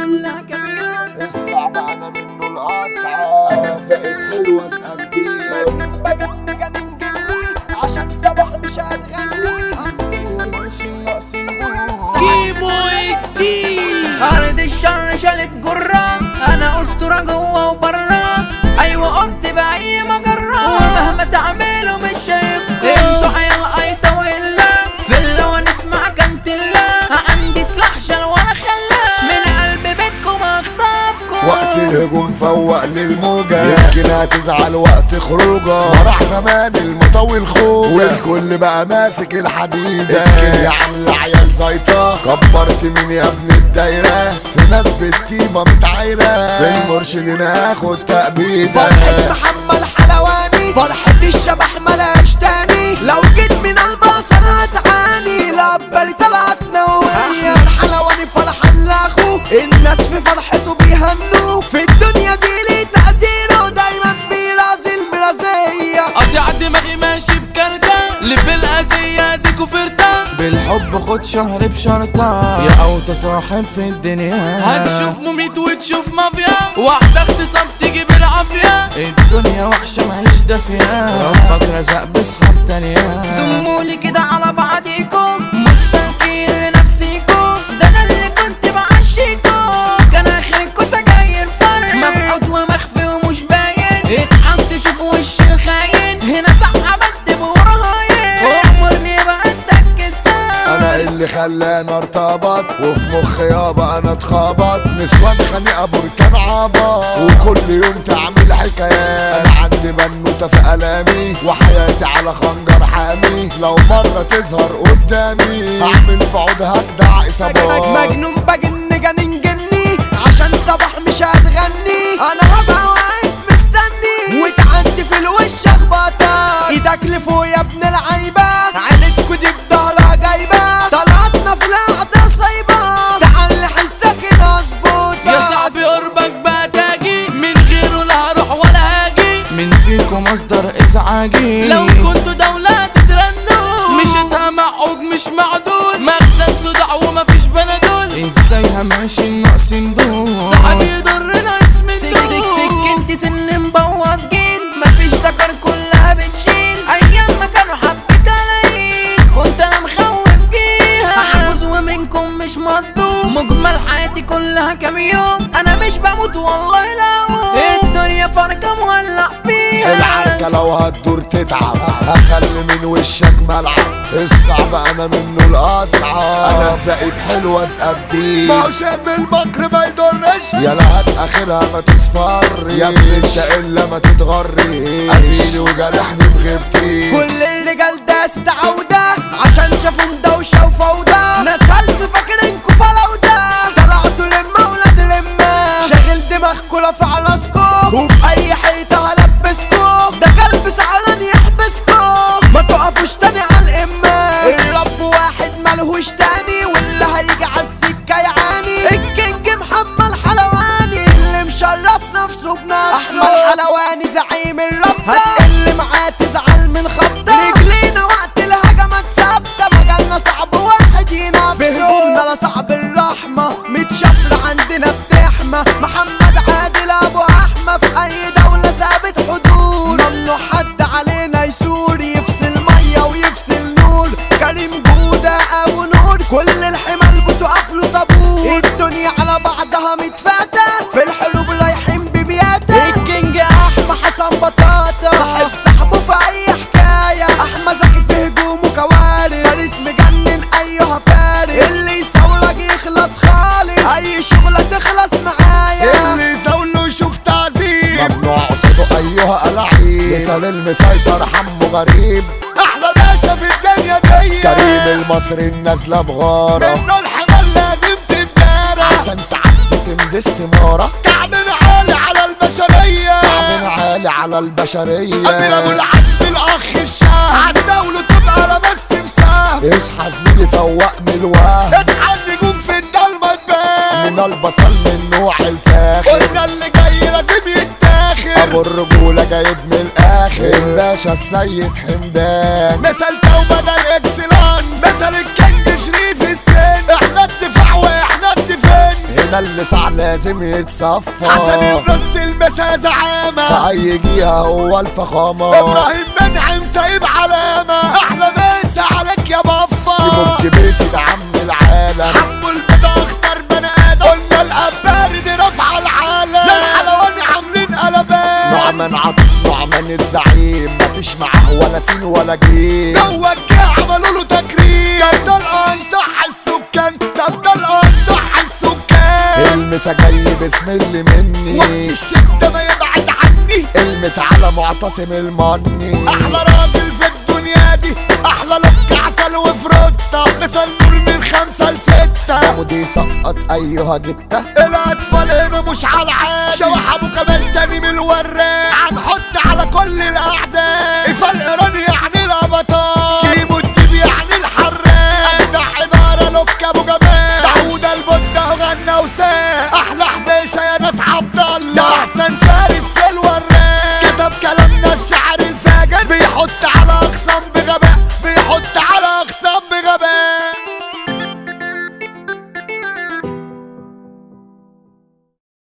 كلها كاميرا الصعب انا منه الاصعب انا الزائد حلو اسال مجنون بجن جنن جني عشان صباح مش هتغني كيمو الدين أرض الشر شالت جرة أنا أسطورة جوه وبره أيوة قمت بأي مجرة ومهما تعملوا مش شايفكم انتوا عيال أيطة وإلا في اللي ونسمع كانت الله عندي سلاح شال وأنا خلاق من قلب بيتكم أخطفكم وقت الهجوم فوق للموجة يمكن هتزعل وقت خروجه وراح زمان المطول خوجة والكل بقى ماسك الحديدة يمكن يا عم العيال زيطة كبرت مين يا ابن الدايرة في ناس بالتيمة متعايرة في المرشد ناخد تأبيدة فرحة محمد حلواني فرحة الشبح ملاش تاني لو جيت من البصر هتعاني لبالي طلعت نووية الحلواني فرحان لاخوه الناس في فرحته بيهنوه في الدنيا دي ليه تقديره دايما بيرازي المرازية قطع دماغي ماشي بكارتة اللي في الأذية دي كفرتة بالحب خد شهر بشرطة يا أوطى صاحب في الدنيا هتشوف مميت وتشوف مافيا واحدة اغتصاب تيجي بالعافية الدنيا وحشة معيش دافية ربك رزق بصحاب تانية دمولي كده على بعضيكم مساكين لنفسيكم ده انا اللي كنت بعشيكم كان اخركوا سجاير فرق مفقود ومخفي ومش باين اتحط تشوف وش الخاين هنا صح عملت بورهاين امرني بقى تكستان انا اللي خلاني ارتبط وفي مخي يابا انا اتخبط نسوان خنيقه بركان عبط وكل يوم تعمل حكايات انا عندي بنوته في الامي وحياتي على خنجر حامي لو مره تظهر قدامي هعمل في عودها اجدع اصابات مجنون بجن جنن جني عشان صباح مش هتغني انا هبقى واقف مستني وتعدي في الوش اخبطك ايدك لفوق يا ابن العيبة عيلتكوا دي بضهرها جايبة طلعتنا في القعدة صايبة تعال حسك نظبط يا صاحبي قربك بقى تاجي من غيره لا هروح ولا هاجي من فيكم مصدر ازعاجي لو كنتوا دولة تترنوا مش معقوج مش معدول مخزن صداع ومفيش بنادول ازاي همشي ناقصين دول صعب يضرنا اسم سكتك الدول سكنتي سن مبوظ جين مفيش ذكر كلها بتشيل ايام ما كانوا حبة قلايل كنت انا مخوف جيها عجوز ومنكم مش مصدوم مجمل حياتي كلها كام يوم انا مش بموت والله لا الدنيا فرقة مولع فيها العركة لو هتدور تتعب هخلي من وشك ملعب الصعب انا منه الاصعب انا الزائد حلو اسقى بيه ما هو شاب المكر ما يضرش يا لهات اخرها ما تصفر يا ابني انت الا ما تتغري ازيلي وجرحني في غيبتي كل الرجال داس عودة عشان شافوا مدوشة وفوضى ناس هلس فاكرينكوا فلوضة طلعتوا لما ولاد لما شاغل دماغكوا لا في راسكوا وفي اي حيطة هلبسكوا ده كلب سعران يحبسكوا ما تقفوش تاني على الامة الرب واحد ملهوش تاني واللي هيجي عالسكة يعاني الكينج محمد حلواني اللي مشرف نفسه بنفسه احمد حلواني زعيم الرب هتقل معاه تزعل من خبطة رجلينا وقت الهجمات ثابتة مجالنا صعب واحد ينافسه في هجومنا لا صعب الرحمة متشفرة عندنا بتحمى محمد عادل ابو احمى في اي دولة ثابت حدود ممنوع حد علينا يسور يفصل مية ويفصل نور كريم جودة ابو نور كل الحمال بتقف له طابور الدنيا على بعضها متفاتة في الحروب رايحين ببياتة الكينج احمى حسن بطاطا صاحب صاحبه في اي حكاية احمى زكي في هجومه كوارث فارس مجنن ايها فارس اللي يصورك يخلص خالص اي شغلة تخلص معايا اللي زاوله يشوف تعذيب ممنوع قصاده ايها العيب مثال المسيطر حمو غريب احلى باشا في الدنيا دي كريم المصري النازله بغاره منه الحمل لازم تتدارى عشان تعدي تمدي استماره كعب عالي على البشريه كعب عالي على البشريه امير ابو العزم الاخ الشاه هتزاوله تبقى لبست مساه اصحى زميلي فوق من الوهم اصحى النجوم في الضلمه تبان من البصل من نوع الفاخر قلنا اللي جاي لازم يتاخر ابو الرجوله جايب من الاخر الباشا السيد حمدان مثل توبه ده الاكسلانس مثل الكينج شريف السن احنا الدفاع واحنا الديفنس هنا اللي كل ساعة لازم يتصفى حسن النص المسا زعامة في أي جهة هو الفخامة ابراهيم منعم سايب علامة احلى مسا عليك يا بفا ممكن بيسي ده عم العالم حمو البيضة اختار بني ادم قلنا الاباري دي رافعة العالم للحلواني عاملين قلبان نعمان عطف نعمان الزعيم مفيش معاه ولا سين ولا جيم جوه الجاع عملوا له تكريم طب ده الانصح السكان طب ده الانصح السكان المسا جاي باسم اللي مني وقت الشدة ما يبعد عني المس على معتصم المني احلى راجل في الدنيا دي احلى لك عسل وفروتة مثل نور من خمسة لستة ودي سقط ايها جته الاطفال هنا مش على العادي شوح ابو كمال تاني من الوراق هنحط على كل الاعداء فالايراني يعني الابطال كيمو الديب يعني الحراق اجدع اداره لوك ابو جمال داوود البدة غنى وساق احلى حبيشه يا ناس عبد الله ده احسن فارس في الوراق كتب كلام